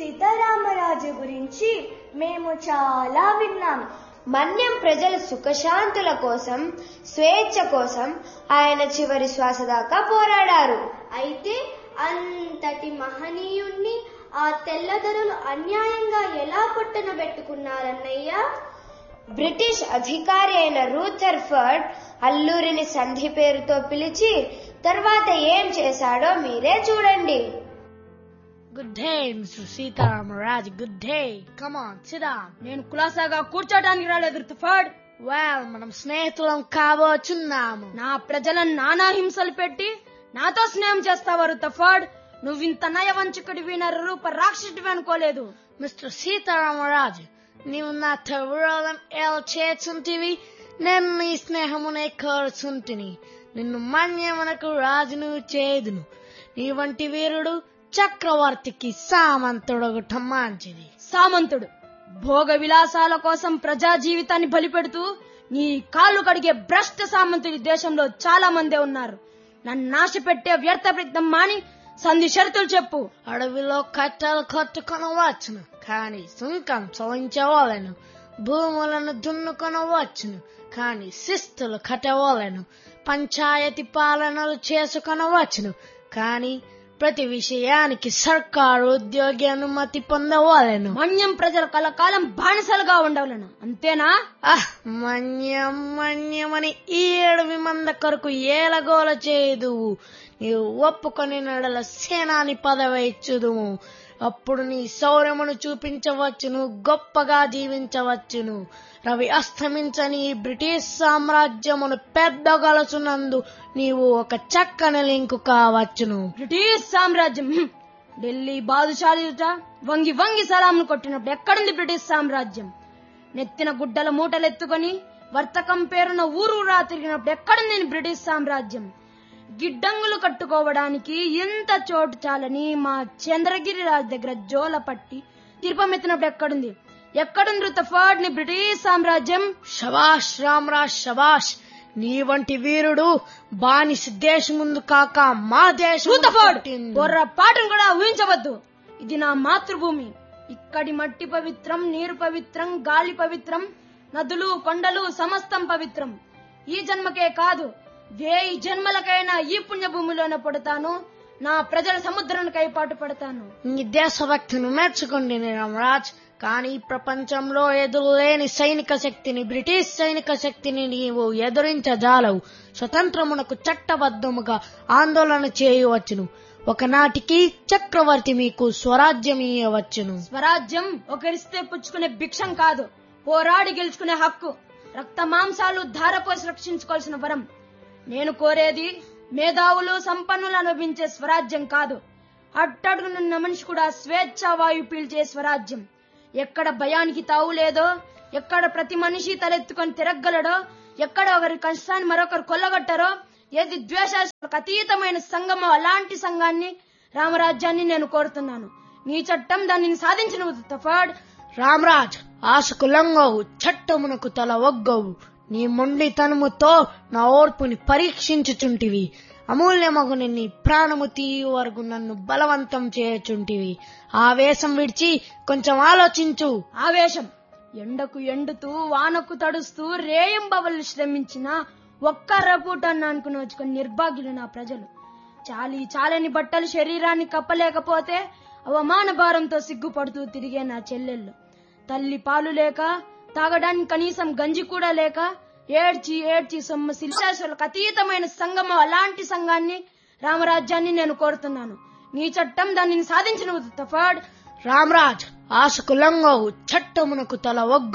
సీతారామరాజు గురించి మేము చాలా విన్నాం మన్యం ప్రజల సుఖశాంతుల కోసం స్వేచ్ఛ కోసం ఆయన చివరి శ్వాస దాకా పోరాడారు అయితే అంతటి మహనీయుణ్ణి ఆ తెల్లదొరలు అన్యాయంగా ఎలా పొట్టన పెట్టుకున్నారన్నయ్యా బ్రిటిష్ అధికారి అయిన రూథర్ఫర్డ్ అల్లూరిని సంధి పేరుతో పిలిచి తర్వాత ఏం చేశాడో మీరే చూడండి good day mister Sitaramaraj good day come on sit down నేను కులాసాగా కూర్చోడానికి రాలేదు రుతుఫర్డ్ వెల్ మనం స్నేహితులం కాబోచున్నాము నా ప్రజలను నానా హింసలు పెట్టి నాతో స్నేహం చేస్తావా రుతఫర్డ్ నువ్వింత నయవంచకుడివి రూప రాక్షసుడివి అనుకోలేదు మిస్టర్ సీతారామరాజు నీవు నాతో విరోధం ఎలా చేస్తుంటివి నేను నీ స్నేహమునే కోరుచుంటిని నిన్ను మన్యమనకు రాజును చేదును నీ వంటి వీరుడు చక్రవర్తికి సామంతుడొకట మంచిది సామంతుడు భోగ విలాసాల కోసం ప్రజా జీవితాన్ని బలిపెడుతూ నీ కాళ్ళు కడిగే భ్రష్ట సామంతుడి దేశంలో చాలా మందే ఉన్నారు నన్ను నాశ పెట్టే వ్యర్థ ప్రయత్నం మాని సంధి షరతులు చెప్పు అడవిలో కట్టెలు కట్టుకొనవచ్చును కానీ సుంకం చెల్లించవలను భూములను దున్నుకొనవచ్చును కానీ శిస్తులు కట్టవలను పంచాయతీ పాలనలు చేసుకొనవచ్చును కానీ ప్రతి విషయానికి సర్కారు ఉద్యోగి అనుమతి పొందవలను మన్యం ప్రజల కలకాలం బానిసలుగా ఉండవలను అంతేనా మన్యం మన్యమని ఈ ఏడువి మంద కొరకు ఏలగోల చేయదు నీవు ఒప్పుకొని నడల సేనాని పదవి ఇచ్చుదుము అప్పుడు నీ శౌర్యమును చూపించవచ్చును గొప్పగా జీవించవచ్చును రవి అస్తమించని ఈ బ్రిటిష్ సామ్రాజ్యమును పెద్దగలసునందు నీవు ఒక చక్కని లింకు కావచ్చును బ్రిటిష్ సామ్రాజ్యం హ్మ్. ఢిల్లీ బాదుషాలుట వంగి వంగి సలాంను కొట్టినప్పుడు ఎక్కడుంది బ్రిటిష్ సామ్రాజ్యం నెత్తిన గుడ్డల మూటలెత్తుకొని వర్తకం పేరున ఊరూరా తిరిగినప్పుడు ఎక్కడుంది ఈ బ్రిటిష్ సామ్రాజ్యం గిడ్డంగులు కట్టుకోవడానికి ఎంత చోటు చాలని మా చంద్రగిరి రాజు దగ్గర జోల పట్టి తిరుపమెత్తినప్పుడు ఎక్కడుంది ఎక్కడుంది రుతఫర్డ్ ని బ్రిటిష్ సామ్రాజ్యం శబాష్ రామరాజ్ శబాష్ నీ వంటి వీరుడు బానిస దేశం ముందు కాక మా దేశం పాటను కూడా ఊహించవద్దు ఇది నా మాతృభూమి ఇక్కడి మట్టి పవిత్రం నీరు పవిత్రం గాలి పవిత్రం నదులు కొండలు సమస్తం పవిత్రం ఈ జన్మకే కాదు వేయి జన్మలకైనా ఈ పుణ్యభూమిలోనే పడతాను నా ప్రజల సముద్రానికై పాటు పడతాను నీ దేశభక్తిని మెచ్చుకోండి రామరాజ్ కానీ ప్రపంచంలో ఎదురులేని సైనిక శక్తిని బ్రిటిష్ సైనిక శక్తిని నీవు ఎదురించజాలవు స్వతంత్రమునకు చట్టబద్ధముగా ఆందోళన చేయవచ్చును ఒకనాటికి చక్రవర్తి మీకు స్వరాజ్యం ఇవ్వవచ్చును స్వరాజ్యం ఒకరిస్తే పుచ్చుకునే భిక్షం కాదు పోరాడి గెలుచుకునే హక్కు రక్త మాంసాలు ధారపోసి రక్షించుకోవాల్సిన వరం నేను కోరేది మేధావులు సంపన్నులు అనుభవించే స్వరాజ్యం కాదు అట్టడుగునున్న మనిషి కూడా స్వేచ్ఛా వాయు పీల్చే స్వరాజ్యం ఎక్కడ భయానికి తావు లేదో ఎక్కడ ప్రతి మనిషి తలెత్తుకొని తిరగలడో ఎక్కడ ఒకరి కష్టాన్ని మరొకరు కొల్లగొట్టారో ఏది ద్వేషాలకు అతీతమైన సంఘమో అలాంటి సంఘాన్ని రామరాజ్యాన్ని నేను కోరుతున్నాను నీ చట్టం దానిని సాధించిన తఫాడ్ రామరాజ్ ఆశకు లొంగవు చట్టమునకు తల ఒగ్గవు నీ మొండితనముతో నా ఓర్పుని పరీక్షించుచుంటివి అమూల్యమగుని నీ ప్రాణము తీయు వరకు నన్ను బలవంతం చేయుచుంటివి ఆవేశం విడిచి కొంచెం ఆలోచించు ఆవేశం ఎండకు ఎండుతూ వానకు తడుస్తూ రేయంబవలు శ్రమించిన ఒక్క రపూటాన్ని అనుకుని వచ్చుకొని నిర్భాగ్యులు నా ప్రజలు చాలి చాలని బట్టలు శరీరాన్ని కప్పలేకపోతే అవమాన భారంతో సిగ్గుపడుతూ తిరిగే నా చెల్లెళ్ళు తల్లి పాలు లేక తాగడానికి కనీసం గంజి కూడా లేక ఏడ్చి ఏడ్చి సొమ్మ శిల్శాశ్వలకు అతీతమైన సంఘము అలాంటి సంఘాన్ని రామరాజ్యాన్ని నేను కోరుతున్నాను నీ చట్టం దానిని సాధించిన తఫాడ్ రామరాజ్ ఆశకు లొంగవు చట్టమునకు తల ఒగ్గ